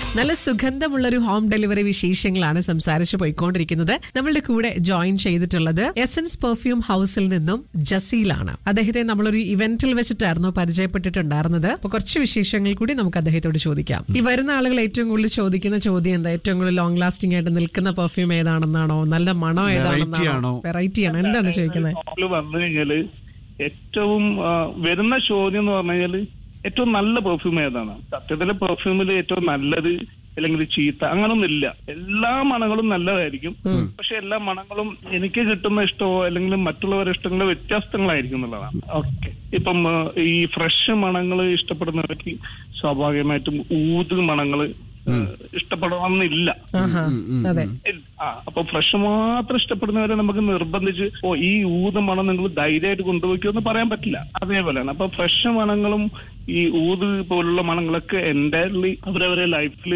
നല്ല സുഗന്ധമുള്ള ഒരു ഹോം ഡെലിവറി വിശേഷങ്ങളാണ് സംസാരിച്ചു പോയിക്കൊണ്ടിരിക്കുന്നത് നമ്മളുടെ കൂടെ ജോയിൻ ചെയ്തിട്ടുള്ളത് എസൻസ് പെർഫ്യൂം ഹൗസിൽ നിന്നും ജസീലാണ് അദ്ദേഹത്തെ നമ്മളൊരു ഇവന്റിൽ വെച്ചിട്ടായിരുന്നു പരിചയപ്പെട്ടിട്ടുണ്ടായിരുന്നത് അപ്പൊ കുറച്ച് വിശേഷങ്ങൾ കൂടി നമുക്ക് അദ്ദേഹത്തോട് ചോദിക്കാം ഈ വരുന്ന ആളുകൾ ഏറ്റവും കൂടുതൽ ചോദിക്കുന്ന ചോദ്യം എന്താ ഏറ്റവും കൂടുതൽ ലോങ് ലാസ്റ്റിംഗ് ആയിട്ട് നിൽക്കുന്ന പെർഫ്യൂം ഏതാണെന്നാണോ നല്ല മണം Variety ഏതാണെന്നാണോ ആണോ? വെറൈറ്റി ആണോ എന്താണ് ചോദിക്കുന്നത് ഷോപ്പിൽ വന്നു കഴിഞ്ഞാല് ഏറ്റവും ആ, വരുന്ന ചോദ്യം എന്ന് പറഞ്ഞു കഴിഞ്ഞാല് ഏറ്റവും നല്ല പെർഫ്യൂം ഏതാണ് സത്യത്തിലെ പെർഫ്യൂമിൽ ഏറ്റവും നല്ലത് അല്ലെങ്കിൽ ചീത്ത അങ്ങനൊന്നും ഇല്ല എല്ലാ മണങ്ങളും നല്ലതായിരിക്കും പക്ഷെ എല്ലാ മണങ്ങളും എനിക്ക് കിട്ടുന്ന ഇഷ്ടമോ അല്ലെങ്കിൽ മറ്റുള്ളവരുടെ ഇഷ്ടങ്ങളോ വ്യത്യസ്തങ്ങളായിരിക്കും എന്നുള്ളതാണ് ഓക്കെ ഇപ്പം ആ, ഈ ഫ്രഷ് മണങ്ങൾ ഇഷ്ടപ്പെടുന്നവർക്ക് സ്വാഭാവികമായിട്ടും ഊത് മണങ്ങള് ആ, ഇഷ്ടപ്പെടണമെന്നില്ല ആഹാ അതെ ഇല്ല. ആ അപ്പൊ ഫ്രഷ് മാത്രം ഇഷ്ടപ്പെടുന്നവരെ നമുക്ക് നിർബന്ധിച്ച് ഓ ഈ ഊത് മണം നിങ്ങൾ ധൈര്യമായിട്ട് കൊണ്ടുപോയിക്കുമെന്ന് പറയാൻ പറ്റില്ല അതേപോലെയാണ് അപ്പൊ ഫ്രഷ് മണങ്ങളും ഈ ഊത് പോലുള്ള മണങ്ങളൊക്കെ എൻറ്റയർലി അവരവരെ ലൈഫിൽ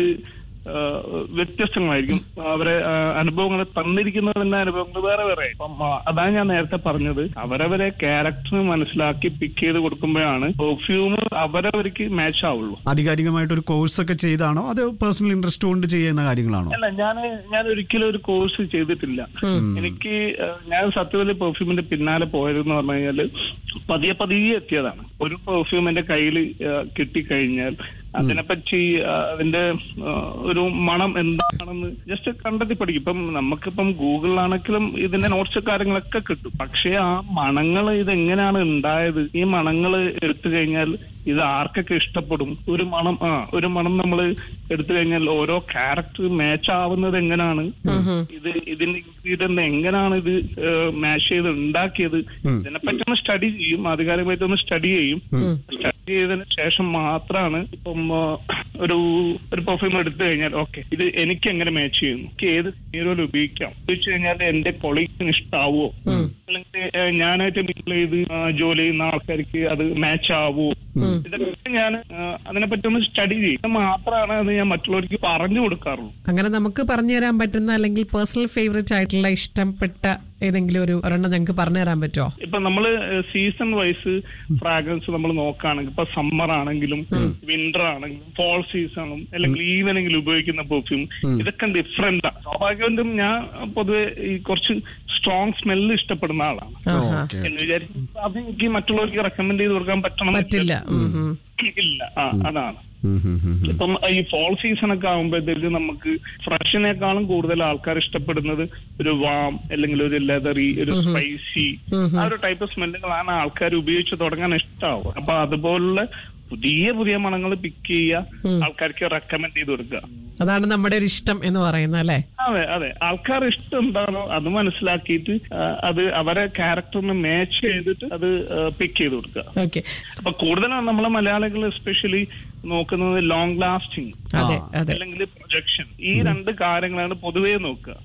വ്യത്യസ്തങ്ങളായിരിക്കും അവരെ ആ, അനുഭവങ്ങൾ തന്നിരിക്കുന്നത് തന്നെ അനുഭവങ്ങൾ വേറെ വേറെ ആയിരിക്കും. അപ്പം ആ, അതാണ് ഞാൻ നേരത്തെ പറഞ്ഞത് അവരവരെ ക്യാരക്ടർ മനസ്സിലാക്കി പിക്ക് ചെയ്ത് കൊടുക്കുമ്പോഴാണ് പെർഫ്യൂം അവരവർക്ക് മാച്ച് ആവുള്ളൂ ആധികാരികമായിട്ട് ഒരു കോഴ്സ് ഒക്കെ ചെയ്താണോ അത് പേഴ്സണൽ ഇൻട്രസ്റ്റ് കൊണ്ട് ചെയ്യുന്ന കാര്യങ്ങളാണോ അല്ല ഞാൻ ഞാൻ ഒരിക്കലും ഒരു കോഴ്സ് ചെയ്തിട്ടില്ല എനിക്ക് ഏഹ്, ഞാൻ സത്യത്തിൽ പെർഫ്യൂമിന്റെ പിന്നാലെ പോയതെന്ന് പറഞ്ഞു കഴിഞ്ഞാല് പതിയെ പതിയെ എത്തിയതാണ് ഒരു പെർഫ്യൂം എന്റെ കയ്യിൽ കിട്ടിക്കഴിഞ്ഞാൽ അതിനെപ്പറ്റി ആ, അതിന്റെ ആ, ഒരു മണം എന്താണെന്ന് ജസ്റ്റ് കണ്ടെത്തി പഠിക്കും ഇപ്പം നമുക്കിപ്പം ഗൂഗിളിലാണെങ്കിലും ഇതിന്റെ നോട്ട്സ് കാര്യങ്ങളൊക്കെ കിട്ടും പക്ഷേ ആ മണങ്ങൾ ഇത് എങ്ങനെയാണ് ഉണ്ടായത് ഈ മണങ്ങൾ എടുത്തു കഴിഞ്ഞാൽ ഇത് ആർക്കൊക്കെ ഇഷ്ടപ്പെടും ഒരു മണം ആ ഒരു മണം നമ്മൾ എടുത്തു കഴിഞ്ഞാൽ ഓരോ ക്യാരക്ടർ മാച്ച് ആവുന്നത് എങ്ങനെയാണ് ഇത് ഇതിന്റെ ഇൻഗ്രീഡിയന്റ് എങ്ങനെയാണ് ഇത് മാച്ച് ചെയ്ത് ഉണ്ടാക്കിയത് ഇതിനെപ്പറ്റി ഒന്ന് സ്റ്റഡി ചെയ്യും ആധികാരികമായിട്ട് ഒന്ന് സ്റ്റഡി ചെയ്യും സ്റ്റഡി ചെയ്തതിന് ശേഷം മാത്രമാണ് ഇപ്പം ആ, ഒരു ഒരു പെർഫ്യൂം എടുത്തു കഴിഞ്ഞാൽ ഓക്കെ ഇത് എനിക്ക് എങ്ങനെ മാച്ച് ചെയ്യുന്നു എനിക്ക് ഏത് ഹീറോയിൽ ഉപയോഗിക്കാം ഉപയോഗിച്ചു കഴിഞ്ഞാൽ എന്റെ കൊളീഗ്സിന് ഇഷ്ടാവോ അല്ലെങ്കിൽ ഏ, ഞാനായിട്ട് മിങ്കിൾ ചെയ്ത് ആ, ജോലി ചെയ്യുന്ന ആൾക്കാർക്ക് അത് മാച്ച് ആവോ ഇതൊക്കെ ഞാൻ അതിനെപ്പറ്റി ഒന്ന് സ്റ്റഡി ചെയ്യും ഇത് മാത്രമാണ് അത് ഞാൻ മറ്റുള്ളവർക്ക് പറഞ്ഞു കൊടുക്കാറുള്ളൂ അങ്ങനെ നമുക്ക് പറഞ്ഞു തരാൻ പറ്റുന്ന അല്ലെങ്കിൽ പേഴ്സണൽ ഫേവറേറ്റ് ആയിട്ടുള്ള ഇഷ്ടപ്പെട്ട ഏതെങ്കിലും ഒരു ഒരെണ്ണം ഞങ്ങൾക്ക് പറഞ്ഞു തരാൻ പറ്റുമോ ഇപ്പൊ നമ്മള് സീസൺ വൈസ് ഫ്രാഗ്രൻസ് നമ്മൾ നോക്കുകയാണെങ്കിൽ ഇപ്പൊ സമ്മർ ആണെങ്കിലും വിന്റർ ആണെങ്കിലും ഫോൾ സീസണും അല്ലെങ്കിൽ ഈവനിങ്ങിൽ ഉപയോഗിക്കുന്ന പെർഫ്യൂം ഇതൊക്കെ ഡിഫറെന്റ് ആണ് സ്വാഭാവികമായിട്ടും ഞാൻ പൊതുവെ ഈ കുറച്ച് സ്ട്രോങ് സ്മെല്ല് ഇഷ്ടപ്പെടുന്ന ആളാണ് ആഹാ. ഓക്കെ എന്ന് വിചാരിക്കും അത് എനിക്ക് മറ്റുള്ളവർക്ക് റെക്കമെൻഡ് ചെയ്ത് കൊടുക്കാൻ പറ്റണം പറ്റില്ല ഉം, ഉം. ഇല്ല ആ അതാണ് ഇപ്പം ഈ ഫോൾ സീസൺ ഒക്കെ ആകുമ്പോഴത്തേക്ക് നമുക്ക് ഫ്രഷിനേക്കാളും കൂടുതൽ ആൾക്കാർ ഇഷ്ടപ്പെടുന്നത് ഒരു വാം അല്ലെങ്കിൽ ഒരു ലെതറി ഒരു സ്പൈസി ആ ഒരു ടൈപ്പ് സ്മെല്ലുകളാണ് ആൾക്കാർ ഉപയോഗിച്ച് തുടങ്ങാൻ ഇഷ്ടമാവുക അപ്പൊ അതുപോലുള്ള പുതിയ പുതിയ മണങ്ങൾ പിക്ക് ചെയ്യുക ആൾക്കാർക്ക് റെക്കമെൻഡ് ചെയ്ത് കൊടുക്കുക അതാണ് നമ്മുടെ ഒരു ഇഷ്ടം എന്ന് പറയുന്നത് അല്ലേ അതെ അതെ ആൾക്കാർ ഇഷ്ടം എന്താണോ അത് മനസ്സിലാക്കിയിട്ട് ആ, അത് അവരെ ക്യാരക്ടറിന് മാച്ച് ചെയ്തിട്ട് അത് പിക്ക് ചെയ്ത് കൊടുക്കുക ഓക്കെ അപ്പൊ കൂടുതലും നമ്മളെ മലയാളികൾ എസ്പെഷ്യലി നോക്കുന്നത് ലോങ് ലാസ്റ്റിംഗ് അതെ അതെ അല്ലെങ്കിൽ പ്രൊജക്ഷൻ ഈ രണ്ട് കാര്യങ്ങളാണ് പൊതുവേ നോക്കുക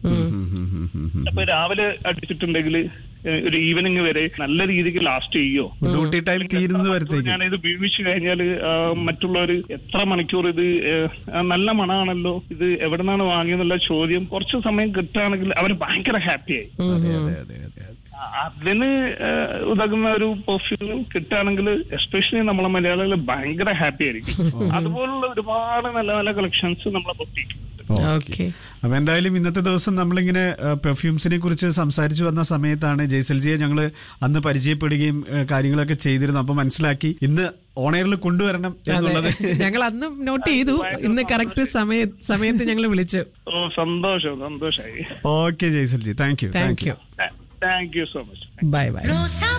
അപ്പൊ രാവിലെ അടിച്ചിട്ടുണ്ടെങ്കിൽ ഏഹ്, ഒരു ഈവനിങ് വരെ നല്ല രീതിക്ക് ലാസ്റ്റ് ചെയ്യോ ഡ്യൂട്ടി ടൈം തീരുന്നത് വരത്തേക്ക് ഞാൻ ഇത് ഉപയോഗിച്ചു കഴിഞ്ഞാൽ മറ്റുള്ളവർ എത്ര മണിക്കൂർ ഇത് ഏഹ്, ആ, നല്ല മണമാണല്ലോ ഇത് എവിടെ നിന്നാണ് വാങ്ങിയെന്നുള്ള ചോദ്യം കുറച്ച് സമയം കിട്ടുകയാണെങ്കിൽ അവർ ഭയങ്കര ഹാപ്പിയായി അതെ അതെ അതെ അതെ അതിന് ഏഹ്, ഉതകുന്ന ഒരു പെർഫ്യൂം കിട്ടുകയാണെങ്കിൽ എസ്പെഷ്യലി നമ്മളെ മലയാളികൾ ഭയങ്കര ഹാപ്പി ആയിരിക്കും അതുപോലുള്ള ഒരുപാട് നല്ല നല്ല കളക്ഷൻസ് നമ്മളെ പൊട്ടിക്കും ഓക്കെ അപ്പൊ എന്തായാലും ഇന്നത്തെ ദിവസം നമ്മളിങ്ങനെ പെർഫ്യൂംസിനെ കുറിച്ച് സംസാരിച്ചു വന്ന സമയത്താണ് ജയ്സൽജിയെ ഞങ്ങൾ അന്ന് പരിചയപ്പെടുകയും ഏഹ്, കാര്യങ്ങളൊക്കെ ചെയ്തിരുന്നു അപ്പൊ മനസ്സിലാക്കി ഇന്ന് ഓണയറിൽ കൊണ്ടുവരണം എന്നുള്ളത് ഞങ്ങൾ അന്ന് നോട്ട് ചെയ്തു ഇന്ന് കറക്റ്റ് സമയ സമയത്ത് ഞങ്ങൾ വിളിച്ചു ഓ സന്തോഷം സന്തോഷമായി ഓക്കെ ജയ്സൽജി thank you thank you thank you so much bye bye Rosa